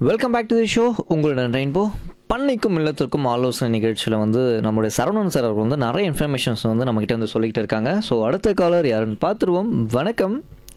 Welcome back to the show உங்களுடன் Rainbow பண்ணைக்கும் இல்லத்திற்கும் ஆலோசனை நிகழ்ச்சியில் வந்து நம்மளுடைய சரவணன் சார் அவர் வந்து நிறைய இன்ஃபர்மேஷன்ஸ் வந்து நம்மக்கிட்ட வந்து சொல்லிக்கிட்டு இருக்காங்க ஸோ அடுத்த காலர் யாருன்னு பார்த்துருவோம் வணக்கம்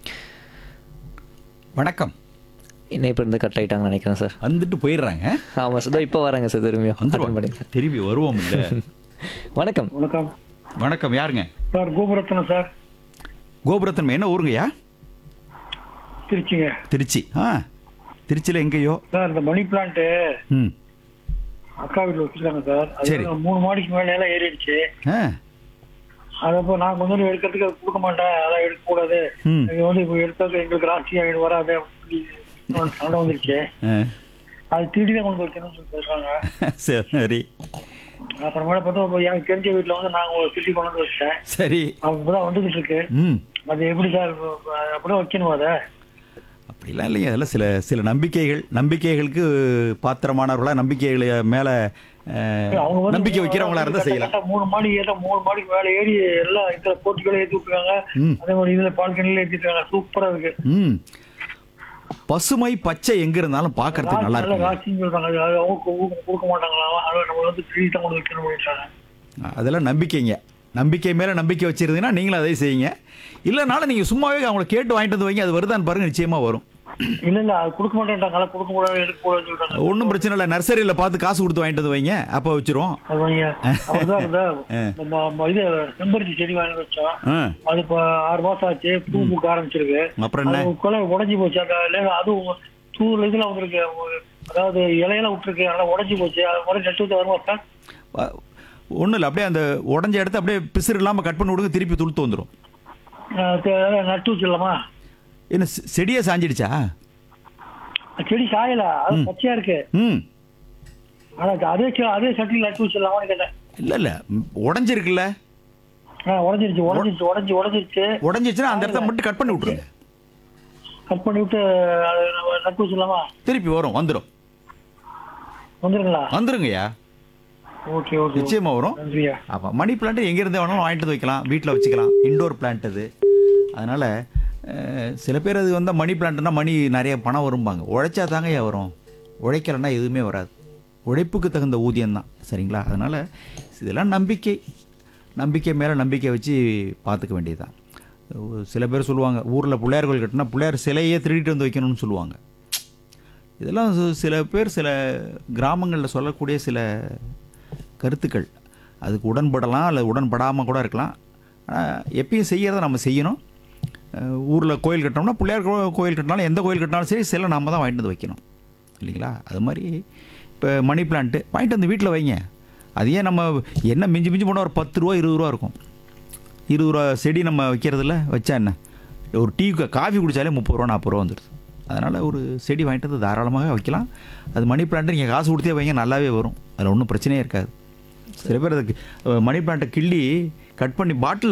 வணக்கம் இணைப்பு இருந்து கட் ஆகிட்டாங்கன்னு நினைக்கிறேன் சார் வந்துட்டு போயிடுறாங்க ஆமாம் சார் இப்போ வராங்க சார் திரும்பியும் attend வந்துருவாங்க பண்ணிடுங்க. திரும்பி வருவோம் இல்ல வணக்கம் வணக்கம் வணக்கம் யாருங்க சார் கோபுரத்தனம் சார் கோபுரத்தன் என்ன ஊருங்கய்யா திருச்சிங்க திருச்சி ஆ திருச்சியில் எங்கேயோ சார் இந்த மணி பிளான்ட் ம் அக்கா வீட்டில் வச்சிருக்காங்க சார் அது சரி. வந்து மூணு மாடிக்கு மேல எல்லாம் ஏறிடுச்சு ஆ அதை இப்போ நான் கொஞ்சம் எடுக்கிறதுக்கு அது கொடுக்க மாட்டேன் அதெல்லாம் எடுக்கக்கூடாது ம் இது வந்து இப்போ எடுத்தது எங்களுக்கு ராசி ஆகிடு வராது அப்படின்னு சொல்லி சண்டை வந்துருச்சு ஆ. அது திருடி தான் கொண்டு வைக்கணும்னு சொல்லி சொல்றாங்க சரி அப்புறமேல பார்த்தா இப்போ எனக்கு தெரிஞ்ச வீட்டில் வந்து நாங்கள் ஒரு திருடி கொண்டு வந்து வச்சிட்டேன் சரி அவங்க இப்பதான் வந்துகிட்டு இருக்கு ம் அது எப்படி சார் அப்படியே வைக்கணும் அதை அப்படிலாம் இல்லைங்க அதெல்லாம் சில சில நம்பிக்கைகள் நம்பிக்கைகளுக்கு பாத்திரமானவர்களா நம்பிக்கைகளை மேல அஹ், அவங்க வந்து நம்பிக்கை வைக்கிறவங்களா இருந்தா கட்ட- செய்யலாம் கட்ட மூணு மாடி ஏற மூணு மாடிக்கு மேல ஏறி எல்லாம் இதுல போட்டிகளை ஏத்தி விட்டுருக்காங்க ம் அதே மாதிரி இதுல பால்கனில ஏத்திருக்காங்க சூப்பரா இருக்கு ம் பசுமை பச்சை எங்க இருந்தாலும் பார்க்கறதுக்கு நல்லா நல்ல இருக்கும் ராசின்னு சொல்றாங்க அது அவங்க கொடுக்க- கொடுக்க மாட்டாங்களாம் அதை நம்ம வந்து திருடி தான் கொண்டு வைக்கணும் அப்படின்றாங்க அதெல்லாம் நம்பிக்கைங்க நம்பிக்கை மேல நம்பிக்கை வச்சிருந்தீங்கன்னா நீங்களும் அதை செய்யுங்க இல்லைனாலும் நீங்க சும்மாவே அவங்கள கேட்டு வாங்கிட்டு வந்து வைங்க அது வருதான்னு பாருங்க நிச்சயமா வரும் இல்ல இல்ல அது கொடுக்க மாட்டேன்றாங்க அதை கொடுக்க கூடாது எடுக்க கூடாதுன்னு சொல்றாங்க ஒன்றும் பிரச்சனை இல்லை நர்சரியில் பார்த்து காசு கொடுத்து வாங்கிட்டு வந்து வைங்க அப்போ வச்சிரும் அது வைங்க. அவர்தான் இந்த நம்ம ம- இது செம்பருத்தி செடி வாங்கி வச்சோம் ஆ அது இப்ப ஆறு மாசம் ஆச்சு பூ பூக்க ஆரம்பிச்சிருக்கு அப்புறம் என்ன அது கொலை உடஞ்சி போச்சு அந்த இல்ல, அதுவும் தூள் இதுல வந்திருக்கு அதாவது இலையெல்லாம் விட்டுருக்கு அதனால உடஞ்சி போச்சு அது மாதிரி நெட்டு விட்டு வருமா சார் ஒன்றும் இல்லை அப்படியே அந்த உடஞ்ச இடத்த அப்படியே பிசுறு இல்லாமல் கட் பண்ணி விடுங்க திருப்பி துளுத்து வந்துடும் அஹ் தெ- நட்டு வச்சிடலாமா என்ன செ- செடியே சாஞ்சிடுச்சா செடி காயல அது பச்சையா இருக்கு ம் ஆனா அது அதே செ- அதே சட்டியில் நட்டு வச்சிடலாமான்னு கேட்டேன் இல்லை இல்லை உடஞ்சிருக்குல்ல ஆ உடஞ்சிருச்சு உடஞ்சிருச்சு உடஞ்சி உடஞ்சிருச்சு உடஞ்சிச்சுன்னா அந்த இடத்த மட்டும் கட் பண்ணி விட்ருங்க கட் பண்ணி விட்டு அதை நம்ம நட்டு வச்சிடலாமா திருப்பி வரும் வந்துடும் வந்துருங்களா வந்துருங்கய்யா ஓகே ஓகே நிச்சயமா வரும் நன்றியா அப்போ மணி பிளான்ட் எங்கேருந்து வேணாலும் வாங்கிட்டு வந்து வைக்கலாம் வீட்டில் வச்சுக்கலாம் இண்டோர் பிளான்ட் அது அதனால் சில பேர் அது வந்து மணி பிளான்ட்னா மணி நிறைய பணம் வரும்பாங்க உழைச்சா தாங்க ஏன் வரும் உழைக்கலைன்னா எதுவுமே வராது உழைப்புக்கு தகுந்த ஊதியம் தான் சரிங்களா அதனால் இதெல்லாம் நம்பிக்கை நம்பிக்கை மேலே நம்பிக்கை வச்சு பார்த்துக்க வேண்டியதுதான் சில பேர் சொல்லுவாங்க ஊரில் பிள்ளையார் கோயில் கட்டினா பிள்ளையார் சிலையே திருடிட்டு வந்து வைக்கணும்னு சொல்லுவாங்க இதெல்லாம் சி- சில பேர் சில கிராமங்களில் சொல்லக்கூடிய சில கருத்துக்கள் அதுக்கு உடன்படலாம் அல்லது உடன்படாமல் கூட இருக்கலாம் ஆனால் எப்பயும் செய்யறதை நம்ம செய்யணும் ஊரில் கோயில் கட்டினோம்னா பிள்ளையார் கோ- கோயில் கட்டினாலும் எந்த கோயில் கட்டினாலும் சரி சில நம்ம தான் வாங்கிட்டு வந்து வைக்கணும் இல்லைங்களா அது மாதிரி இப்போ மணி பிளான்ட்டு வாங்கிட்டு வந்து வீட்டில் வைங்க அது ஏன் நம்ம என்ன மிஞ்சி மிஞ்சி போனால் ஒரு பத்து ரூபா இருபது ரூபா இருக்கும் இருபது ரூபா செடி நம்ம வைக்கிறதுல வச்சா என்ன ஒரு டீ காஃபி குடித்தாலே முப்பது ரூபா நாற்பது ரூபா வந்துடுது அதனால் ஒரு செடி வாங்கிட்டு வந்து தாராளமாக வைக்கலாம் அது மணி பிளான்ட்டு நீங்கள் காசு கொடுத்தே வைங்க நல்லாவே வரும் அதில் ஒன்றும் பிரச்சனையே இருக்காது சில பேர் அதுக்கு அஹ், மணி பிளான்ட்டை கிள்ளி கட் பண்ணி பாட்டில்